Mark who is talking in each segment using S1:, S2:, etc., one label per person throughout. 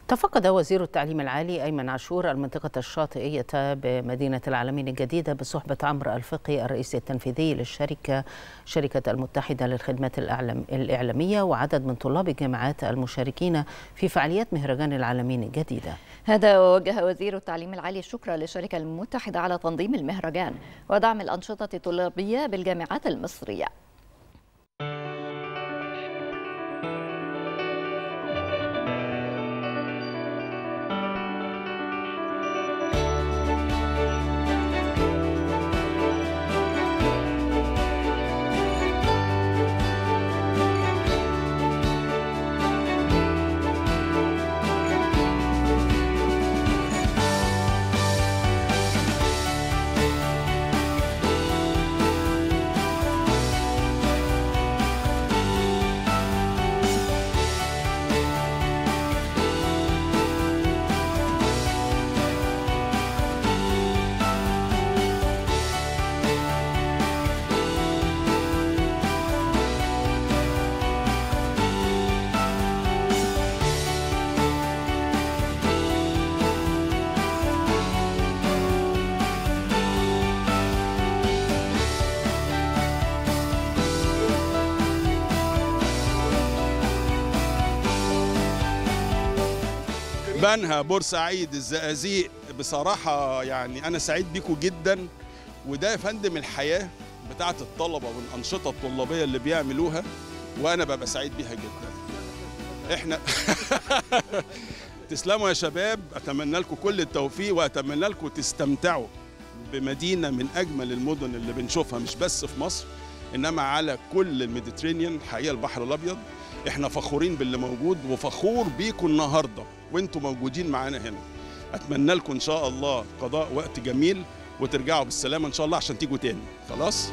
S1: تفقد وزير التعليم العالي أيمن عاشور المنطقة الشاطئية بمدينة العالمين الجديدة بصحبة عمرو الفقي الرئيس التنفيذي للشركة شركة المتحدة للخدمات الإعلامية وعدد من طلاب الجامعات المشاركين في فعاليات مهرجان العالمين الجديدة
S2: هذا وجه وزير التعليم العالي الشكر للشركة المتحدة على تنظيم المهرجان ودعم الأنشطة الطلابية بالجامعات المصرية
S3: بنها بورسعيد الزقازيق بصراحة يعني أنا سعيد بيكم جدا وده يا فندم الحياة بتاعة الطلبة والأنشطة الطلابية اللي بيعملوها وأنا ببقى سعيد بيها جدا إحنا تسلموا يا شباب أتمنى لكم كل التوفيق وأتمنى لكم تستمتعوا بمدينة من أجمل المدن اللي بنشوفها مش بس في مصر إنما على كل الميديترينيان حقيقة البحر الأبيض احنا فخورين باللي موجود وفخور بيكم النهارده وانتم موجودين معانا هنا اتمنى لكم ان شاء الله قضاء وقت جميل وترجعوا بالسلامه ان شاء الله عشان تيجوا تاني خلاص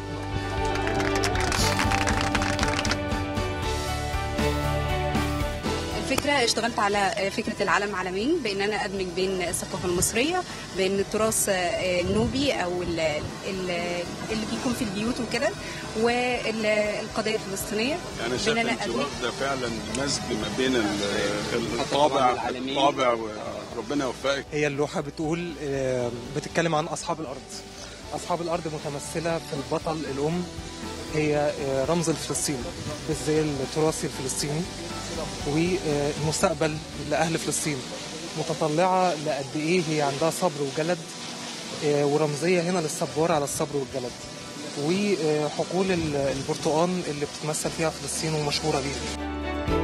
S4: الفكرة اشتغلت على فكرة العالم عالمين بان انا ادمج بين الثقافة المصرية بين التراث النوبي او اللي بيكون في البيوت وكده والقضية الفلسطينية
S3: يعني شايف انت واخده فعلا مزج ما بين الطابع الطابع وربنا يوفقك
S5: هي اللوحة بتقول بتتكلم عن اصحاب الارض اصحاب الارض متمثلة في البطل الام هي رمز الفلسطيني بالزي التراثي الفلسطيني والمستقبل لأهل فلسطين متطلعة لقد إيه هي عندها صبر وجلد ورمزية هنا للصبار على الصبر والجلد وحقول البرتقال اللي بتتمثل فيها فلسطين ومشهورة بيها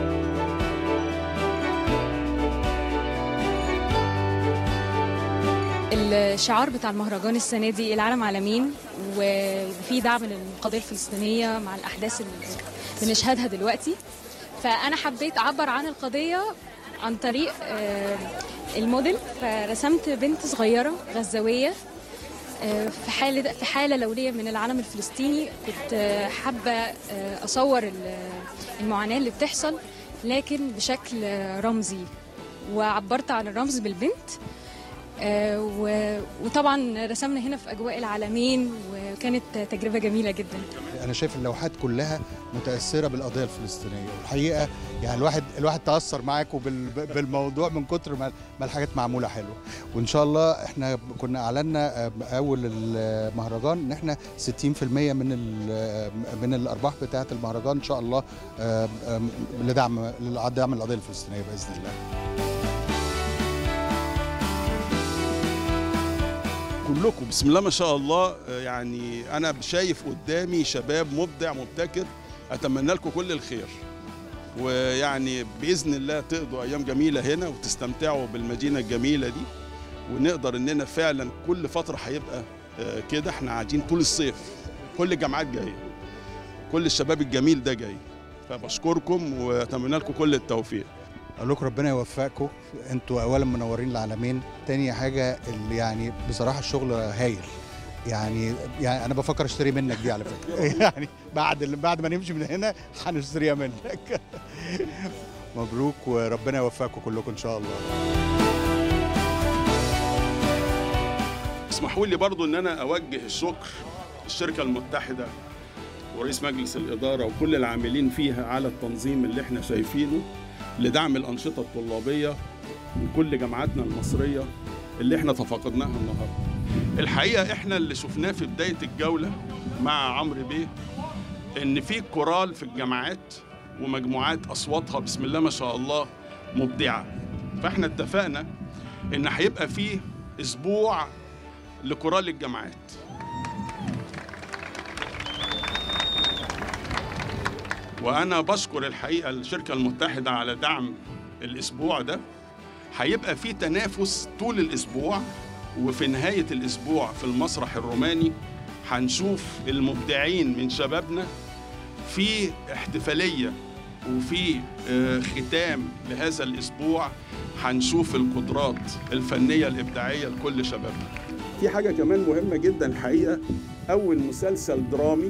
S6: الشعار بتاع المهرجان السنة دي العالم عالمين وفي دعم للقضية الفلسطينية مع الأحداث اللي بنشهدها دلوقتي فانا حبيت اعبر عن القضيه عن طريق الموديل فرسمت بنت صغيره غزاويه في حاله في حاله لونيه من العالم الفلسطيني كنت حابه اصور المعاناه اللي بتحصل لكن بشكل رمزي وعبرت عن الرمز بالبنت وطبعا رسمنا هنا في اجواء العالمين وكانت تجربه جميله جدا
S7: انا شايف اللوحات كلها متاثره بالقضيه الفلسطينيه والحقيقه يعني الواحد الواحد تاثر معاكم بالموضوع من كتر ما الحاجات معموله حلوه وان شاء الله احنا كنا اعلنا اول المهرجان ان احنا 60% من من الارباح بتاعه المهرجان ان شاء الله لدعم لدعم القضيه الفلسطينيه باذن الله
S3: كلكم بسم الله ما شاء الله يعني انا شايف قدامي شباب مبدع مبتكر اتمنى لكم كل الخير ويعني باذن الله تقضوا ايام جميله هنا وتستمتعوا بالمدينه الجميله دي ونقدر اننا فعلا كل فتره هيبقى كده احنا قاعدين طول الصيف كل الجامعات جايه كل الشباب الجميل ده جاي فبشكركم واتمنى لكم كل التوفيق
S7: اقول لكم ربنا يوفقكم انتوا اولا منورين العالمين تاني حاجه اللي يعني بصراحه الشغل هايل يعني يعني انا بفكر اشتري منك دي على فكره يعني بعد بعد ما نمشي من هنا هنشتريها منك مبروك وربنا يوفقكم كلكم ان شاء الله
S3: اسمحوا لي برضو ان انا اوجه الشكر للشركه المتحده ورئيس مجلس الاداره وكل العاملين فيها على التنظيم اللي احنا شايفينه لدعم الانشطه الطلابيه من كل جامعاتنا المصريه اللي احنا تفاقدناها النهارده الحقيقه احنا اللي شفناه في بدايه الجوله مع عمرو بيه ان في كورال في الجامعات ومجموعات اصواتها بسم الله ما شاء الله مبدعه فاحنا اتفقنا ان هيبقى فيه اسبوع لكورال الجامعات وانا بشكر الحقيقه الشركه المتحده على دعم الاسبوع ده هيبقى في تنافس طول الاسبوع وفي نهايه الاسبوع في المسرح الروماني هنشوف المبدعين من شبابنا في احتفاليه وفي آه، ختام لهذا الاسبوع هنشوف القدرات الفنيه الابداعيه لكل شبابنا في حاجه كمان مهمه جدا الحقيقه اول مسلسل درامي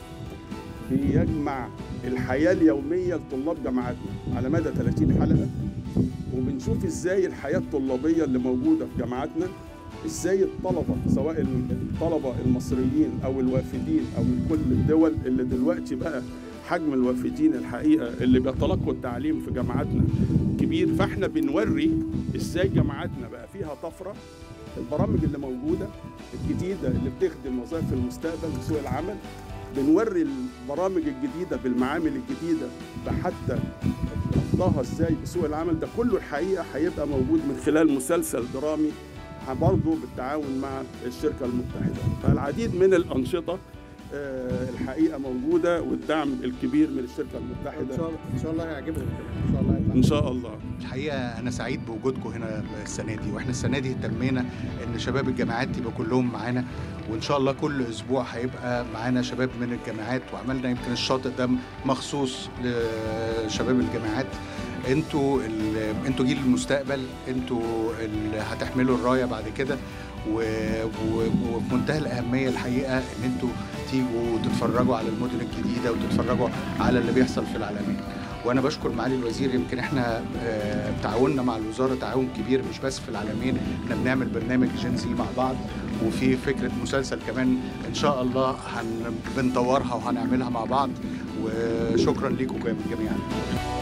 S3: بيجمع الحياه اليوميه لطلاب جامعاتنا على مدى 30 حلقه وبنشوف ازاي الحياه الطلابيه اللي موجوده في جامعاتنا ازاي الطلبه سواء الطلبه المصريين او الوافدين او من كل الدول اللي دلوقتي بقى حجم الوافدين الحقيقه اللي بيتلقوا التعليم في جامعاتنا كبير فاحنا بنوري ازاي جامعاتنا بقى فيها طفره البرامج اللي موجوده الجديده اللي بتخدم وظائف المستقبل وسوق العمل بنوري البرامج الجديده بالمعامل الجديده بحتى ربطها ازاي بسوق العمل ده كله الحقيقه هيبقى موجود من خلال مسلسل درامي برضه بالتعاون مع الشركه المتحده فالعديد من الانشطه آه، الحقيقه موجوده والدعم الكبير من الشركه المتحده
S7: ان شاء الله ان شاء الله هيعجبهم ان شاء الله
S3: ان شاء الله
S7: الحقيقه انا سعيد بوجودكم هنا السنه دي واحنا السنه دي اهتمينا ان شباب الجامعات يبقى كلهم معانا وان شاء الله كل اسبوع هيبقى معانا شباب من الجامعات وعملنا يمكن الشاطئ ده مخصوص لشباب الجامعات انتوا ال- انتوا جيل المستقبل انتوا اللي هتحملوا الرايه بعد كده و- و- وفي منتهى الاهميه الحقيقه ان انتوا تيجوا تتفرجوا على المدن الجديده وتتفرجوا على اللي بيحصل في العالمين وانا بشكر معالي الوزير يمكن احنا آه، تعاوننا مع الوزاره تعاون كبير مش بس في العالمين احنا بنعمل برنامج جنسي مع بعض وفي فكره مسلسل كمان ان شاء الله هن بنطورها وهنعملها مع بعض وشكرا لكم جميعا